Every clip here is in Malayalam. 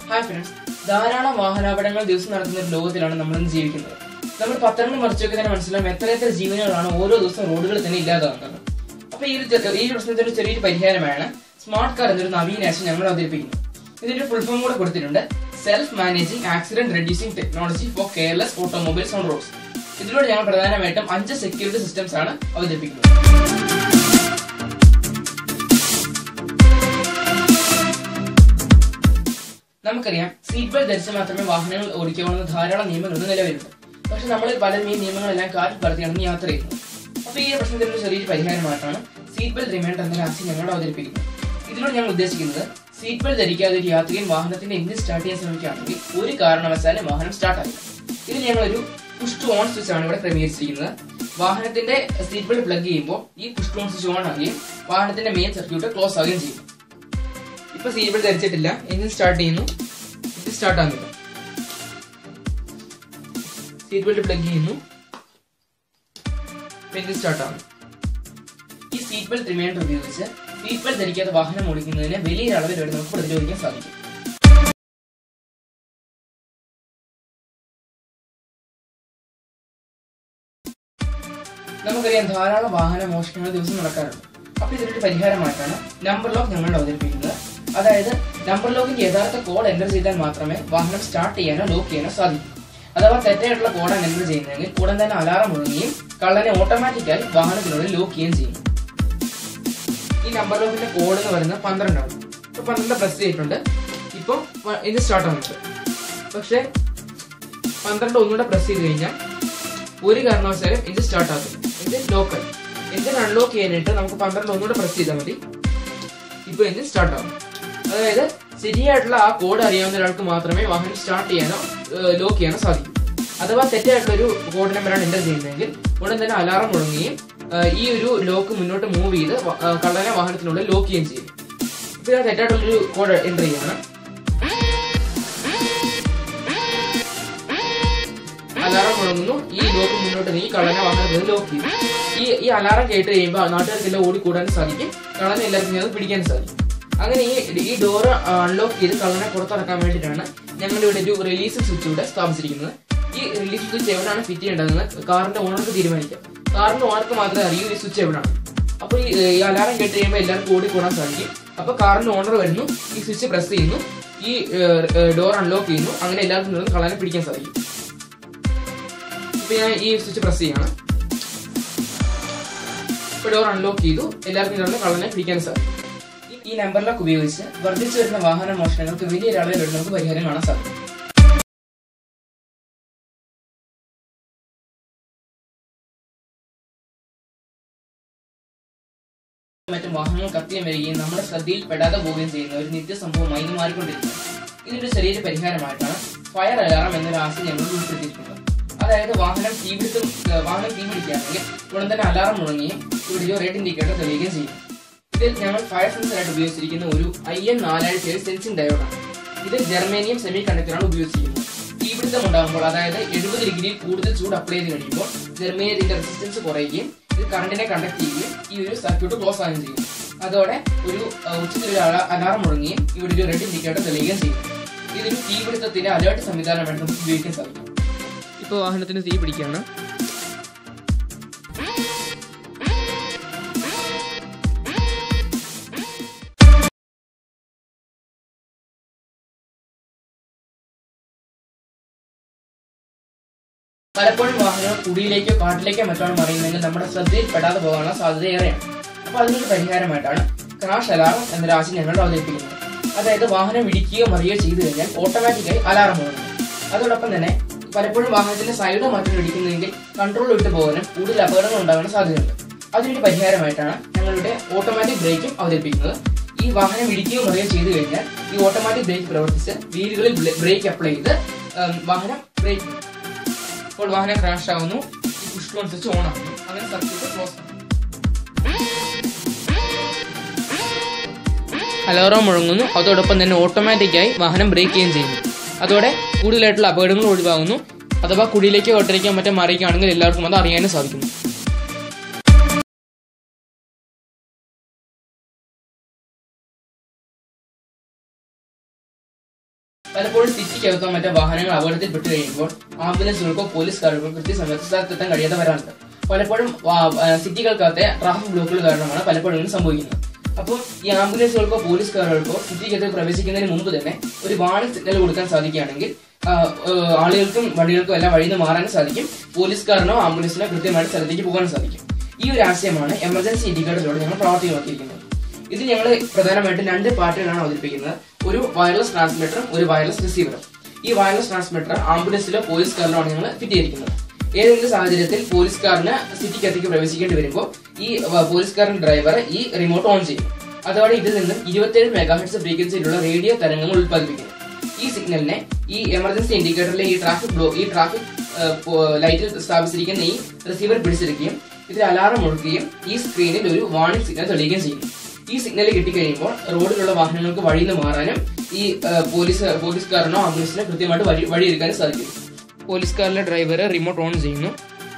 ഹായ് ഫ്രണ്ട്സ് ധാരാളം വാഹനാപകടങ്ങൾ ദിവസം നടക്കുന്ന ഒരു ലോകത്തിലാണ് നമ്മൾ ഇന്ന് ജീവിക്കുന്നത് നമ്മൾ പത്രങ്ങൾ മറിച്ചൊക്കെ തന്നെ മനസ്സിലാവും എത്ര എത്ര ജീവനുകളാണ് ഓരോ ദിവസം റോഡുകളിൽ തന്നെ ഇല്ലാതാകുന്നത് അപ്പൊ ഈ ഒരു ചെ- ഈ ഒരു പ്രശ്നത്തിന് ചെറിയൊരു പരിഹാരമാണ് സ്മാർട്ട് കാർ എന്നൊരു നവീന ആശയം ഞങ്ങൾ അവതരിപ്പിക്കുന്നത് ഇതിന്റെ ഫുൾ ഫോം കൂടെ കൊടുത്തിട്ടുണ്ട് self managing accident reducing technology for careless automobiles on roads ഇതിലൂടെ ഞങ്ങൾ പ്രധാനമായിട്ടും അഞ്ച് സെക്യൂരിറ്റി സിസ്റ്റംസ് ആണ് അവതരിപ്പിക്കുന്നത് നമുക്കറിയാം സീറ്റ് ബെൽറ്റ് ധരിച്ച് മാത്രമേ വാഹനങ്ങൾ ഓടിക്കാവുന്ന ധാരാളം നിയമങ്ങൾ ഇന്ന് നിലവിലുണ്ട് പക്ഷെ നമ്മൾ പലരും ഈ നിയമങ്ങളെല്ലാം കാറ്റിൽ പറത്തിയാണ് യാത്ര ചെയ്യുന്നത് അപ്പൊ ഈ ഒരു പ്രശ്നത്തിന് ഒരു ചെറിയൊരു പരിഹാരമായിട്ടാണ് സീറ്റ് ബെൽറ്റ് റിമൈൻഡർ എന്ന ആശയം ഞങ്ങൾ അവതരിപ്പിക്കുന്നത് ഇതിലൂടെ ഞങ്ങൾ ഉദ്ദേശിക്കുന്നത് സീറ്റ് ബെൽറ്റ് ധരിക്കാതെ ഒരു യാത്രികൻ വാഹനത്തിന്റെ എഞ്ചിൻ സ്റ്റാർട്ട് ചെയ്യാൻ ശ്രമിക്കുകയാണെങ്കിൽ ഒരു കാരണവശാലും വാഹനം സ്റ്റാർട്ട് ആകില്ല ഇത് ഞങ്ങളൊരു പുഷ് ടു ഓൺ സ്വിച്ച് ആണ് ഇവിടെ ക്രമീകരിച്ചിരിക്കുന്നത് വാഹനത്തിന്റെ സീറ്റ് ബെൽറ്റ് പ്ലഗ് ചെയ്യുമ്പോൾ ഈ push to on switch on ആകുകയും വാഹനത്തിന്റെ മെയിൻ സർക്യൂട്ട് ക്ലോസ് ആവുകയും ചെയ്യും ഇപ്പൊ സീറ്റ് ബെൽറ്റ് ധരിച്ചിട്ടില്ല എഞ്ചിൻ സ്റ്റാർട്ട് ചെയ്യുന്നു ഇത് സ്റ്റാർട്ട് ആകുന്നില്ല സീറ്റ് ബെൽറ്റ് പ്ലഗ് ചെയ്യുന്നു എഞ്ചിൻ സ്റ്റാർട്ട് ആകുന്നു ഈ സീറ്റ് ബെൽറ്റ് റിമൈൻഡർ ഉപയോഗിച്ച് സീറ്റ് ബെൽറ്റ് ധരിക്കാതെ വാഹനം ഓടിക്കുന്നതിന് വലിയ അളവിൽ വരെ നമുക്ക് പ്രതിരോധിക്കാൻ സാധിക്കും നമുക്കറിയാം ധാരാളം വാഹന മോഷണങ്ങൾ ദിവസം നടക്കാറുണ്ട് അപ്പൊ ഇതിനൊരു പരിഹാരമായിട്ടാണ് നമ്പർ ലോക്ക് ഞങ്ങൾ അവതരിപ്പിക്കുന്നത് അതായത് നമ്പർ ലോക്കിന്റെ യഥാർത്ഥ കോഡ് എൻ്റർ ചെയ്താൽ മാത്രമേ വാഹനം സ്റ്റാർട്ട് ചെയ്യാനോ ലോക്ക് ചെയ്യാനോ സാധിക്കൂ അഥവാ തെറ്റായിട്ടുള്ള കോഡാണ് എൻ്റർ ചെയ്യുന്നതെങ്കിൽ ഉടൻ തന്നെ അലാറം മുഴങ്ങുകയും കള്ളനെ ഓട്ടോമാറ്റിക്കായി വാഹനത്തിനുള്ളിൽ ലോക്ക് ചെയ്യുകയും ചെയ്യും ഈ നമ്പർ ലോക്കിന്റെ കോഡ് എന്ന് പറയുന്നത് പന്ത്രണ്ടാണ് ഇപ്പൊ പന്ത്രണ്ട് പ്രസ് ചെയ്തിട്ടുണ്ട് ഇപ്പൊ പ- ഇത് സ്റ്റാർട്ട് ആവുന്നുണ്ട് പക്ഷെ പന്ത്രണ്ട് ഒന്നുകൂടെ പ്രസ് ചെയ്ത് കഴിഞ്ഞാൽ ഒരു കാരണവശാലും ഇത് സ്റ്റാർട്ട് ആക്കും ഇത് ലോക്കൽ എഞ്ചിൻ അൺലോക്ക് ചെയ്യാനായിട്ട് നമുക്ക് പന്ത്രണ്ട് ഒന്നുകൂടെ പ്രസ് ചെയ്താൽ മതി ഇപ്പൊ എഞ്ചിൻ സ്റ്റാർട്ട് ആവും അതായത് ശരിയായിട്ടുള്ള ആ കോഡ് അറിയാവുന്ന ഒരാൾക്ക് മാത്രമേ വാഹനം സ്റ്റാർട്ട് ചെയ്യാനോ ലോക്ക് ചെയ്യാനോ സാധിക്കൂ അഥവാ തെറ്റായിട്ടുള്ള ഒരു കോഡ് നമ്പറാണ് എൻ്റർ ചെയ്യുന്നതെങ്കിൽ ഉടൻ തന്നെ അലാറം മുഴങ്ങുകയും ആ, ഈ ഒരു ലോക്ക് മുന്നോട്ട് മൂവ് ചെയ്ത് വ- ആ, കള്ളനെ വാഹനത്തിനുള്ളിൽ ലോക്ക് ചെയ്യുകയും ചെയ്യും ഇപ്പൊ ഞാൻ തെറ്റായിട്ടുള്ളൊരു കോഡ് എൻ്റർ ചെയ്യാണ് അലാറം മുഴങ്ങുന്നു ഈ ലോക്ക് മുന്നോട്ട് നീങ്ങി കള്ളനെ വാഹനത്തിൽ ലോക്ക് ചെയ്യും ഈ ഈ അലാറം കേട്ട് കഴിയുമ്പോൾ നാട്ടുകാർക്കെല്ലാം ഓടിക്കൂടാനും സാധിക്കും കള്ളനെ എല്ലാവർക്കും അത് പിടിക്കാനും സാധിക്കും അങ്ങനെ ഈ ഈ ഡോറ് അൺലോക്ക് ചെയ്ത് കള്ളനെ പുറത്തിറക്കാൻ വേണ്ടിയിട്ടാണ് ഞങ്ങളുടെ ഇവിടെ ഒരു റിലീസ് സ്വിച്ച് ഇവിടെ സ്ഥാപിച്ചിരിക്കുന്നത് ഈ റിലീസ് സ്വിച്ച് എവിടെയാണ് ഫിറ്റ് ചെയ്യേണ്ടതെന്ന് കാറിന്റെ ഓണർക്ക് തീരുമാനിക്കാം കാറിന്റെ ഓണർക്ക് മാത്രമേ അറിയൂ ഈ സ്വിച്ച് എവിടെയാണ് അപ്പൊ ഈ ഈ അലാറം കേട്ട് കഴിയുമ്പോൾ എല്ലാവർക്കും ഓടിക്കൂടാൻ സാധിക്കും അപ്പൊ കാറിന്റെ ഓണർ വരുന്നു ഈ സ്വിച്ച് പ്രസ് ചെയ്യുന്നു ഈ ഡോർ അൺലോക്ക് ചെയ്യുന്നു അങ്ങനെ എല്ലാവർക്കും നിന്ന് കള്ളനെ പിടിക്കാൻ സാധിക്കും ഇപ്പൊ ഞാൻ ഈ സ്വിച്ച് പ്രസ് ചെയ്യാണ് ഇപ്പൊ ഡോർ അൺലോക്ക് ചെയ്തു എല്ലാവർക്കും നടന്ന് കള്ളനെ പിടിക്കാൻ സാധിക്കും ഈ- ഈ നമ്പർ ലോക്ക് ഉപയോഗിച്ച് വർദ്ധിച്ചു വരുന്ന വാഹന മോഷണങ്ങൾക്ക് വലിയ അളവിലുള്ള നമുക്ക് പരിഹാരം കാണാൻ സാധിക്കും മറ്റും വാഹനങ്ങൾ കത്തിയും വരികയും നമ്മുടെ ശ്രദ്ധയിൽ പെടാതെ പോവുകയും ചെയ്യുന്ന ഒരു നിത്യസംഭവമായി ഇത് മാറിക്കൊണ്ടിരിക്കുന്നു ഇതിന്റെ ചെറിയൊരു പരിഹാരമായിട്ടാണ് ഫയർ അലാറം എന്നൊരു ആശയം ഞങ്ങൾ ഉൾപ്പെടുത്തിയിരിക്കുന്നത് അതായത് വാഹനം തീപിടുത്തം ഏഹ് വാഹനം തീപിടിക്കുകയാണെങ്കിൽ ഉടൻ തന്നെ അലാറം മുഴങ്ങുകയും ഇവിടെ റെഡ് ഇൻഡിക്കേറ്റർ തെളിയുകയും ചെയ്യും ഇതിൽ ഞങ്ങൾ ഫയർ സെൻസർ ആയിട്ട് ഉപയോഗിച്ചിരിക്കുന്ന ഒരു ഐ എൻ നാലായിരത്തി ഏഴ് സെൻസിംഗ് ഡയോഡാണ് ഇത് ജർമ്മേനിയം സെമി കണ്ടക്ടറാണ് ഉപയോഗിച്ചിരിക്കുന്നത് തീപിടുത്തം ഉണ്ടാകുമ്പോൾ അതായത് എഴുപത് ഡിഗ്രിയിൽ കൂടുതൽ ചൂട് അപ്ലൈ ചെയ്ത് കഴിയുമ്പോൾ ജർമ്മേനിയത്തിന്റെ റെസിസ്റ്റൻസ് കുറയുകയും ഇത് കറണ്ടിനെ കണ്ടക്ട് ചെയ്യുകയും ഈ ഒരു സർക്യൂട്ട് ക്ലോസ് ആവുകയും ചെയ്യും അതോടെ ഒരു അഹ്, ഉച്ചത്തിൽ ഒരു അല- അലാറം മുഴങ്ങുകയും ഇവിടെ ഒരു റെഡ് ഇൻഡിക്കേറ്റർ തെളിയുകയും ചെയ്യും ഇതൊരു തീപിടുത്തത്തിന്റെ അലേർട്ട് സംവിധാനമായിട്ട് നമുക്ക് ഉപയോഗിക്കാൻ സാധിക്കും ഇപ്പോൾ വാഹനത്തിന് തീ പിടിക്കുകയാണ് പലപ്പോഴും വാഹനം കുടിയിലേക്കോ കാട്ടിലേക്കോ മറ്റാണ് മറിയുന്നതെങ്കിൽ നമ്മുടെ ശ്രദ്ധയിൽ പെടാതെ പോകാനുള്ള സാധ്യത ഏറെയാണ് അപ്പൊ അതിനൊരു പരിഹാരമായിട്ടാണ് ക്രാഷ് അലാറം എന്നൊരു ആശയം ഞങ്ങൾ അവതരിപ്പിക്കുന്നത് അതായത് വാഹനം ഇടിക്കുകയോ മറിയോ ചെയ്തു കഴിഞ്ഞാൽ ഓട്ടോമാറ്റിക്കായി അലാറം പോകുന്നു അതോടൊപ്പം തന്നെ പലപ്പോഴും വാഹനത്തിന്റെ സൈഡ് മറ്റും ഇടിക്കുന്നതെങ്കിൽ കൺട്രോൾ വിട്ടു പോകാനും കൂടുതൽ അപകടങ്ങൾ ഉണ്ടാകാൻ സാധ്യതയുണ്ട് അതിനൊരു പരിഹാരമായിട്ടാണ് ഞങ്ങളുടെ ഓട്ടോമാറ്റിക് ബ്രേക്കും അവതരിപ്പിക്കുന്നത് ഈ വാഹനം ഇടിക്കുകയോ മറിയോ ചെയ്തു കഴിഞ്ഞാൽ ഈ ഓട്ടോമാറ്റിക് ബ്രേക്ക് പ്രവർത്തിച്ച് വീലുകളിൽ ബ്രേക്ക് അപ്ലൈ ചെയ്ത് ഉം, വാഹനം ബ്രേക്ക് ചെയ്യും. അപ്പോൾ വാഹനം ക്രാഷ് ആവുന്നു ഈ പുഷ് ബട്ടൺ സ്വിച്ച് ഓൺ ആവുന്നു അങ്ങനെ സർക്യൂട്ട് ക്ലോസ് ആവും അലാറം മുഴങ്ങുന്നു അതോടൊപ്പം തന്നെ ഓട്ടോമാറ്റിക്കായി വാഹനം ബ്രേക്ക് ചെയ്യുകയും ചെയ്യുന്നു അതോടെ കൂടുതലായിട്ടുള്ള അപകടങ്ങൾ ഒഴിവാകുന്നു അഥവാ കുടിയിലേക്കോ ഒട്ടരയ്ക്കോ മറ്റോ മറിയുകയാണെങ്കിൽ എല്ലാവർക്കും അത് അറിയാനും സാധിക്കുന്നു പലപ്പോഴും സിറ്റിക്കകത്തോ മറ്റോ വാഹനങ്ങൾ അപകടത്തിൽപ്പെട്ട് കഴിയുമ്പോൾ ആംബുലൻസുകൾക്കോ പോലീസുകാർക്കോ കൃത്യസമയത്ത് സ്ഥലത്തെത്താൻ കഴിയാതെ വരാറുണ്ട് പലപ്പോഴും വാ- ആ, സിറ്റികൾക്കകത്തെ ട്രാഫിക് ബ്ലോക്കുകൾ കാരണമാണ് പലപ്പോഴും ഇങ്ങനെ സംഭവിക്കുന്നത് അപ്പോൾ ഈ ആംബുലൻസുകൾക്കോ പോലീസുകാർക്കോ സിറ്റിക്കകത്ത് പ്രവേശിക്കുന്നതിന് മുമ്പ് തന്നെ ഒരു വാണിംഗ് സിഗ്നൽ കൊടുക്കാൻ സാധിക്കുകയാണെങ്കിൽ ആ, ആ, ആളുകൾക്കും വണ്ടികൾക്കും എല്ലാം വഴിയിൽ നിന്ന് മാറാനും സാധിക്കും പോലീസുകാരനോ ആംബുലൻസിനോ കൃത്യമായിട്ട് സ്ഥലത്തേക്ക് പോകാനും സാധിക്കും ഈ ഒരു ആശയമാണ് എമർജൻസി ഇൻഡിക്കേറ്ററിലൂടെ ഞങ്ങൾ പ്രാവർത്തികമാക്കിയിരിക്കുന്നത് ഇത് ഞങ്ങൾ പ്രധാനമായിട്ടും രണ്ട് പാർട്ടികളാണ് അവതരിപ്പിക്കുന്നത് ഒരു വയർലെസ് ട്രാൻസ്മിറ്ററും ഒരു വയർലെസ് റിസീവറും ഈ വയർലെസ് ട്രാൻസ്മിറ്റർ ആംബുലൻസിലോ പോലീസുകാരിലോ ആണ് ഞങ്ങൾ ഫിറ്റ് ചെയ്തിരിക്കുന്നത് ഏതെങ്കിലും സാഹചര്യത്തിൽ പോലീസുകാരന് സിറ്റിക്കകത്തേക്ക് പ്രവേശിക്കേണ്ടി വരുമ്പോൾ ഈ വ- പോലീസുകാരന്റെ ഡ്രൈവർ ഈ റിമോട്ട് ഓൺ ചെയ്യും അതോടെ ഇതിൽ നിന്നും ഇരുപത്തേഴ് മെഗാഹെഡ്സ് ഫ്രീക്വൻസിയിലുള്ള റേഡിയോ തരംഗങ്ങൾ ഉത്പാദിപ്പിക്കുന്നു ഈ സിഗ്നലിനെ ഈ എമർജൻസി ഇൻഡിക്കേറ്ററിലെ ഈ ട്രാഫിക് ബ്ലോ ഈ ട്രാഫിക് ലൈറ്റിൽ സ്ഥാപിച്ചിരിക്കുന്ന ഈ റിസീവർ പിടിച്ചെടുക്കുകയും ഇതിൽ അലാറം മുഴക്കുകയും ഈ സ്ക്രീനിൽ ഒരു വാണിംഗ് സിഗ്നൽ തെളിയുകയും ചെയ്യുന്നു ഈ സിഗ്നൽ കിട്ടിക്കഴിയുമ്പോൾ റോഡിലുള്ള വാഹനങ്ങൾക്ക് വഴിയിൽ നിന്ന് മാറാനും ഈ ആ, പോലീസ് പോലീസുകാരനോ ആംബുലൻസിനോ കൃത്യമായിട്ട് വഴി വഴിയൊരുക്കാനും സാധിക്കും പോലീസുകാരിലെ ഡ്രൈവർ റിമോട്ട് ഓൺ ചെയ്യുന്നു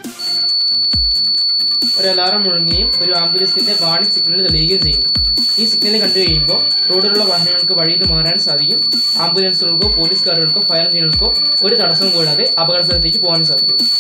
ഒരു അലാറം മുഴങ്ങുകയും ഒരു ആംബുലൻസിന്റെ വാണിംഗ് സിഗ്നൽ തെളിയുകയും ചെയ്യുന്നു ഈ സിഗ്നൽ കണ്ടു കഴിയുമ്പോൾ റോഡിലുള്ള വാഹനങ്ങൾക്ക് വഴിയിൽ നിന്ന് മാറാൻ സാധിക്കും ആംബുലൻസുകൾക്കോ പോലീസുകാരുകൾക്കോ ഫയർ എഞ്ചിനുകൾക്കോ ഒരു തടസ്സവും കൂടാതെ അപകട സ്ഥലത്തേക്ക് പോകാൻ സാധിക്കുന്നു